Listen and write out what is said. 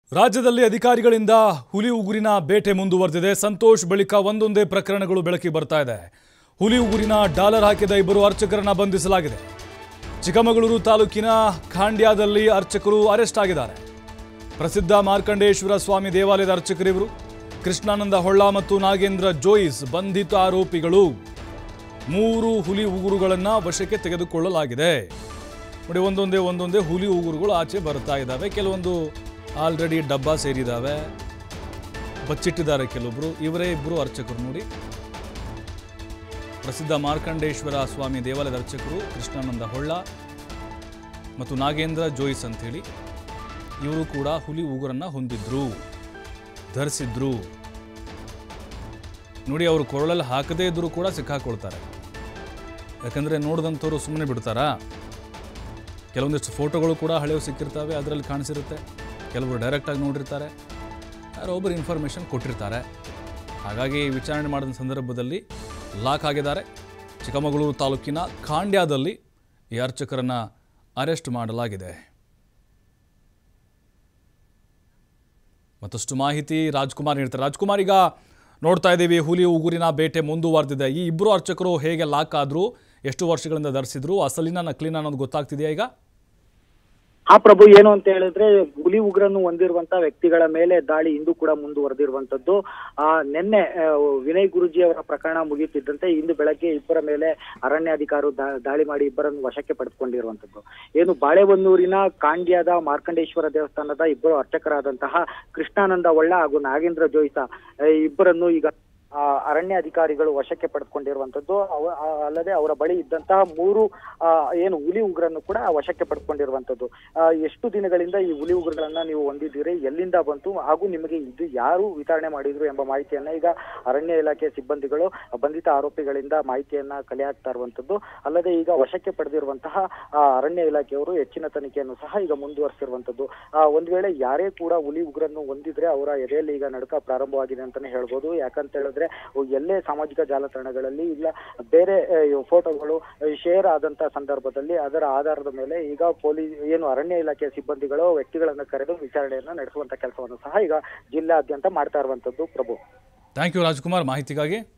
ರಾಜ್ಯದಲ್ಲಿ ಅಧಿಕಾರಿಗಳಿಂದ ಹುಲಿ ಉಗುರಿನ ಬೇಟೆ ಮುಂದುವರೆದಿದೆ ಸಂತೋಷ್ ಬಳಿಕ ಒಂದೊಂದೇ ಪ್ರಕರಣಗಳು ಬೆಳಕಿ ಬರ್ತಾ ಇದೆ ಹುಲಿ ಉಗುರಿನ ಡಾಲರ್ ಹಾಕಿದ ಇಬ್ಬರು ಅರ್ಚಕರನ್ನ ಬಂಧಿಸಲಾಗಿದೆ ಚಿಕ್ಕಮಗಳೂರು ತಾಲೂಕಿನ ಖಾಂಡ್ಯದಲ್ಲಿ ಅರ್ಚಕರು ಅರೆಸ್ಟ್ ಆಗಿದ್ದಾರೆ ಪ್ರಸಿದ್ಧ ಮಾರ್ಕಂಡೇಶ್ವರ ಸ್ವಾಮಿ ದೇವಾಲಯದ ಅರ್ಚಕರಿವರು ಕೃಷ್ಣಾನಂದ ಹೊಳ್ಳ ಮತ್ತು ನಾಗೇಂದ್ರ ಜೋಯಿಸ್ ಬಂಧಿತ ಆರೋಪಿಗಳು ಮೂರು ಹುಲಿ ಉಗುರುಗಳನ್ನು ವಶಕ್ಕೆ ತೆಗೆದುಕೊಳ್ಳಲಾಗಿದೆ ನೋಡಿ ಒಂದೊಂದೇ ಒಂದೊಂದೇ ಹುಲಿ ಉಗುರುಗಳು ಆಚೆ ಬರ್ತಾ ಇದ್ದಾವೆ ಕೆಲವೊಂದು ಆಲ್ರೆಡಿ ಡಬ್ಬ ಸೇರಿದ್ದಾವೆ ಬಚ್ಚಿಟ್ಟಿದ್ದಾರೆ ಕೆಲವೊಬ್ರು ಇವರೇ ಇಬ್ಬರು ಅರ್ಚಕರು ನೋಡಿ ಪ್ರಸಿದ್ಧ ಮಾರ್ಕಂಡೇಶ್ವರ ಸ್ವಾಮಿ ದೇವಾಲಯದ ಅರ್ಚಕರು ಕೃಷ್ಣಾನಂದ ಹೊಳ್ಳ ಮತ್ತು ನಾಗೇಂದ್ರ ಜೋಯಿಸ್ ಅಂಥೇಳಿ ಇವರು ಕೂಡ ಹುಲಿ ಉಗುರನ್ನು ಹೊಂದಿದ್ರು ಧರಿಸಿದ್ರು ನೋಡಿ ಅವರು ಕೊರಳಲ್ಲಿ ಹಾಕದೇ ಇದ್ದರೂ ಕೂಡ ಸಿಕ್ಕಾಕೊಳ್ತಾರೆ ಯಾಕಂದರೆ ನೋಡಿದಂಥವ್ರು ಸುಮ್ಮನೆ ಬಿಡ್ತಾರಾ ಕೆಲವೊಂದಿಷ್ಟು ಫೋಟೋಗಳು ಕೂಡ ಹಳೆವು ಸಿಕ್ಕಿರ್ತವೆ ಅದರಲ್ಲಿ ಕಾಣಿಸಿರುತ್ತೆ ಕೆಲವರು ಡೈರೆಕ್ಟಾಗಿ ನೋಡಿರ್ತಾರೆ ಯಾರೋ ಒಬ್ಬರು ಇನ್ಫಾರ್ಮೇಷನ್ ಕೊಟ್ಟಿರ್ತಾರೆ ಹಾಗಾಗಿ ವಿಚಾರಣೆ ಮಾಡಿದ ಸಂದರ್ಭದಲ್ಲಿ ಲಾಕ್ ಆಗಿದ್ದಾರೆ ಚಿಕ್ಕಮಗಳೂರು ತಾಲೂಕಿನ ಖಾಂಡ್ಯದಲ್ಲಿ ಈ ಅರ್ಚಕರನ್ನು ಅರೆಸ್ಟ್ ಮಾಡಲಾಗಿದೆ ಮತ್ತಷ್ಟು ಮಾಹಿತಿ ರಾಜ್ಕುಮಾರ್ ನೀಡ್ತಾರೆ ರಾಜ್ಕುಮಾರ್ ಈಗ ನೋಡ್ತಾ ಇದ್ದೀವಿ ಹುಲಿ ಉಗುರಿನ ಬೇಟೆ ಮುಂದುವರೆದಿದೆ ಈ ಇಬ್ಬರು ಅರ್ಚಕರು ಹೇಗೆ ಲಾಕ್ ಆದ್ರು ಎಷ್ಟು ವರ್ಷಗಳಿಂದ ಧರಿಸಿದ್ರು ಅಸಲಿನ ನಕಲಿನ ಅನ್ನೋದು ಗೊತ್ತಾಗ್ತಿದೆಯಾ ಈಗ ಆ ಪ್ರಭು ಏನು ಅಂತ ಹೇಳಿದ್ರೆ ಹುಲಿ ಉಗ್ರನ್ನು ಹೊಂದಿರುವಂತ ವ್ಯಕ್ತಿಗಳ ಮೇಲೆ ದಾಳಿ ಇಂದು ಕೂಡ ಮುಂದುವರೆದಿರುವಂತದ್ದು ಆ ನಿನ್ನೆ ಆ, ವಿನಯ್ ಗುರುಜಿ ಅವರ ಪ್ರಕರಣ ಮುಗಿಯುತ್ತಿದ್ದಂತೆ ಇಂದು ಬೆಳಗ್ಗೆ ಇಬ್ಬರ ಮೇಲೆ ಅರಣ್ಯಾಧಿಕಾರಿ ದಾ- ದಾಳಿ ಮಾಡಿ ಇಬ್ಬರನ್ನು ವಶಕ್ಕೆ ಪಡೆದುಕೊಂಡಿರುವಂತದ್ದು ಏನು ಬಾಳೆಬನ್ನೂರಿನ ಕಾಂಡ್ಯದ ಮಾರ್ಕಂಡೇಶ್ವರ ದೇವಸ್ಥಾನದ ಇಬ್ಬರು ಅರ್ಚಕರಾದಂತಹ ಕೃಷ್ಣಾನಂದ ಒಳ್ಳ ಹಾಗೂ ನಾಗೇಂದ್ರ ಜೋಯಿಸ ಆ, ಇಬ್ಬರನ್ನು ಈಗ ಆ, ಅರಣ್ಯಾಧಿಕಾರಿಗಳು ವಶಕ್ಕೆ ಪಡೆದುಕೊಂಡಿರುವಂತದ್ದು ಅವ- ಆ, ಅಲ್ಲದೆ ಅವರ ಬಳಿ ಇದ್ದಂತಹ ಮೂರು ಆ, ಏನು ಹುಲಿ ಉಗ್ರನ್ನು ಕೂಡ ವಶಕ್ಕೆ ಪಡೆದುಕೊಂಡಿರುವಂತದ್ದು ಆ, ಎಷ್ಟು ದಿನಗಳಿಂದ ಈ ಹುಲಿ ಉಗ್ರಗಳನ್ನ ನೀವು ಹೊಂದಿದ್ದೀರಿ ಎಲ್ಲಿಂದ ಬಂತು ಹಾಗೂ ನಿಮಗೆ ಇದು ಯಾರು ವಿತರಣೆ ಮಾಡಿದ್ರು ಎಂಬ ಮಾಹಿತಿಯನ್ನ ಈಗ ಅರಣ್ಯ ಇಲಾಖೆ ಸಿಬ್ಬಂದಿಗಳು ಬಂಧಿತ ಆರೋಪಿಗಳಿಂದ ಮಾಹಿತಿಯನ್ನ ಕಲೆ ಹಾಕ್ತಾ ಇರುವಂತದ್ದು ಅಲ್ಲದೆ ಈಗ ವಶಕ್ಕೆ ಪಡೆದಿರುವಂತಹ ಆ, ಅರಣ್ಯ ಇಲಾಖೆಯವರು ಹೆಚ್ಚಿನ ತನಿಖೆಯನ್ನು ಸಹ ಈಗ ಮುಂದುವರಿಸಿರುವಂತದ್ದು ಆ, ಒಂದ್ ವೇಳೆ ಯಾರೇ ಕೂಡ ಹುಲಿ ಉಗ್ರನ್ನು ಹೊಂದಿದ್ರೆ ಅವರ ಎದೆಯಲ್ಲಿ ಈಗ ನಡುಕ ಪ್ರಾರಂಭವಾಗಿದೆ ಅಂತಾನೆ ಹೇಳ್ಬೋದು ಯಾಕಂತ ಹೇಳಿದ್ರೆ ಎಲ್ಲೇ ಸಾಮಾಜಿಕ ಜಾಲತಾಣಗಳಲ್ಲಿ ಇಲ್ಲ ಬೇರೆ ಆ, ಫೋಟೋಗಳು ಶೇರ್ ಆದಂತ ಸಂದರ್ಭದಲ್ಲಿ ಅದರ ಆಧಾರದ ಮೇಲೆ ಈಗ ಪೊಲೀಸ್ ಏನು ಅರಣ್ಯ ಇಲಾಖೆ ಸಿಬ್ಬಂದಿಗಳು ವ್ಯಕ್ತಿಗಳನ್ನ ಕರೆದು ವಿಚಾರಣೆಯನ್ನ ನಡೆಸುವಂತ ಕೆಲಸವನ್ನು ಸಹ ಈಗ ಜಿಲ್ಲಾದ್ಯಂತ ಮಾಡ್ತಾ ಇರುವಂತದ್ದು ಪ್ರಭು ಥ್ಯಾಂಕ್ ಯು ರಾಜ್ಕುಮಾರ್ ಮಾಹಿತಿಗಾಗಿ